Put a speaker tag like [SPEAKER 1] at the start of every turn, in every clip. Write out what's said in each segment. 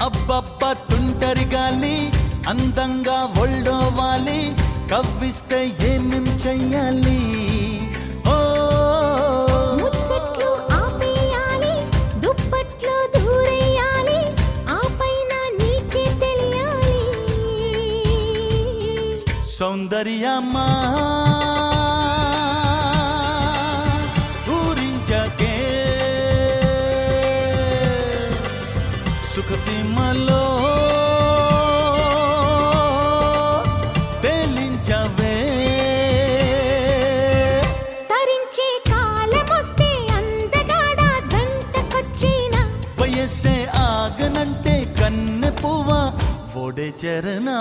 [SPEAKER 1] అబ్బబ్బ తుంటరి గాలి అందంగా ఒళ్ళోవాలి కవ్విస్తే ఏమేం చెయ్యాలి ఓ
[SPEAKER 2] ముచ్చట్లు ఆపేయాలి దుప్పట్లో దూరేయాలి ఆ పైన నీకే తెలియాలి
[SPEAKER 1] సౌందర్యమా ఊరించకే సుఖసీమలో తేలించవే
[SPEAKER 2] తరించే కాలమొస్తే అందగాడ జంటకొచ్చిన
[SPEAKER 1] వయస్సే ఆగనంటే కన్నె పువ్వ ఓడే చరణా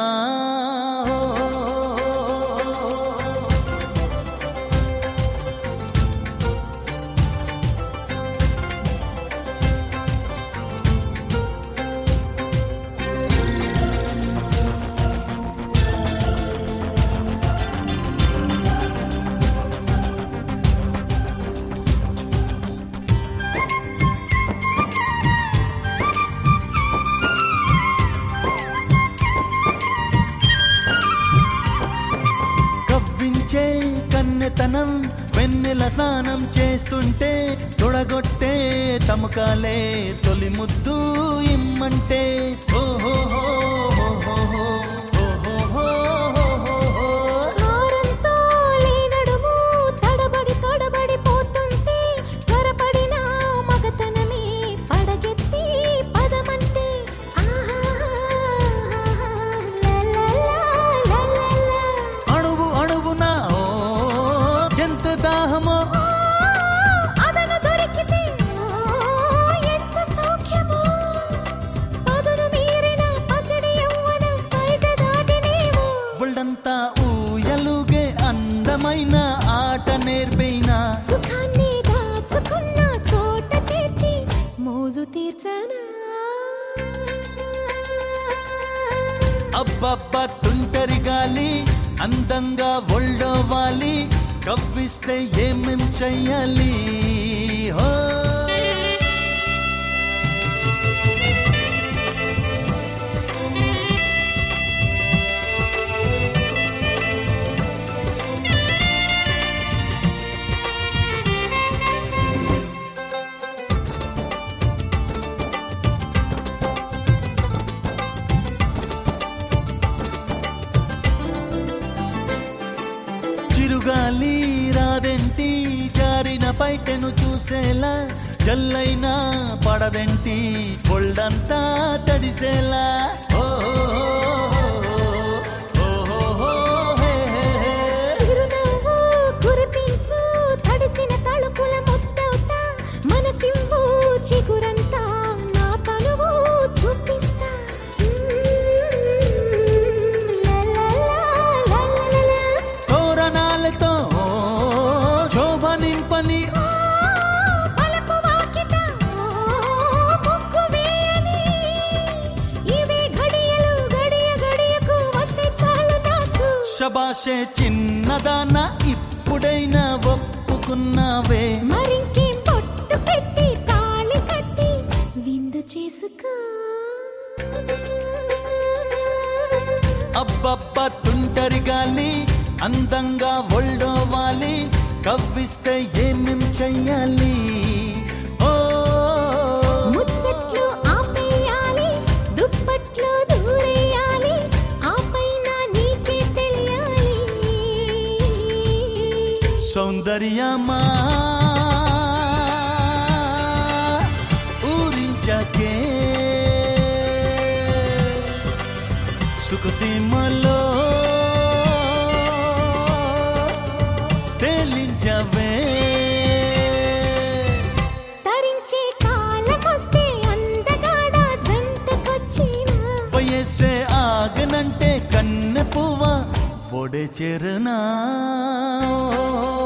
[SPEAKER 1] కవ్వించే కన్నెతనం వెన్నెల స్నానం చేస్తుంటే తొడగొట్టే తమకాలే తొలి ముద్దు ఇమ్మంటే ఓహోహో, ఓహోహో, ఓహోహో, ఓహోహో.
[SPEAKER 2] హారంతో లేనడుము తడబడి తడబడి పోతుంటే త్వరపడిన మగతనమే పడగెత్తి పదమంటే ఆహాహాహా, లలలా, లలలా.
[SPEAKER 1] అణువు అణువున ఓ ఎంత దాహమో
[SPEAKER 2] అదను దొరికితే ఓ ఎంత సౌఖ్యమో పదును మీరిన పసిడి యవ్వనం బయట దాటినేమో
[SPEAKER 1] ఒళ్ళంతా ఊయలుగే అందమైన ఆట నేర్పైనా
[SPEAKER 2] సుఖాన్ని దాచుకున్న చోట చేర్చి మోజు తీర్చనా
[SPEAKER 1] అబ్బబ్బ తుంటరి గాలి అందంగా ఒళ్ళోవాలి కవ్విస్తే ఏమేం చెయ్యాలి హో చిరుగాలి రాదెంటి జారిన పైటెను చూసేలా జల్లైనా పడదెంటి ఒళ్ళంతా తడిసేలా ఓ
[SPEAKER 2] చిరునవ్వు కురిపించు తడిసిన తలుపుల ముద్దవుతా మనసివ్వు చిగురంతా నా తనువు చూపిస్తా లలలా, లలలా.
[SPEAKER 1] తోరణాలతో శోభ నింపని
[SPEAKER 2] పలపు వాకిట ముగ్గు వేయని ఇవే ఘడియలు గడియ గడియకు వస్తే చాలు నాకు
[SPEAKER 1] శబాషే చిన్నదాన ఇప్పుడైనా ఒప్పుకున్నావే
[SPEAKER 2] మరింకేం పొట్టు పెట్టి తాళి కట్టి విందు చేసుకో
[SPEAKER 1] అబ్బబ్బ తుంటరి గాలి అందంగా ఒళ్ళోవాలి కవ్విస్తే ఏమేం చెయ్యాలి ఓ
[SPEAKER 2] ముచ్చట్లు ఆపేయాలి దుప్పట్లో దూరేయాలి ఆ పైన నీకే తెలియాలి
[SPEAKER 1] సౌందర్యమా ఊరించకే సుఖసీమలో తేలించవే
[SPEAKER 2] తరించే కాలమొస్తే అందగాడ జంటకొచ్చిన
[SPEAKER 1] వయస్సే ఆగనంటే కన్నె పువ్వ ఒడే చెరునా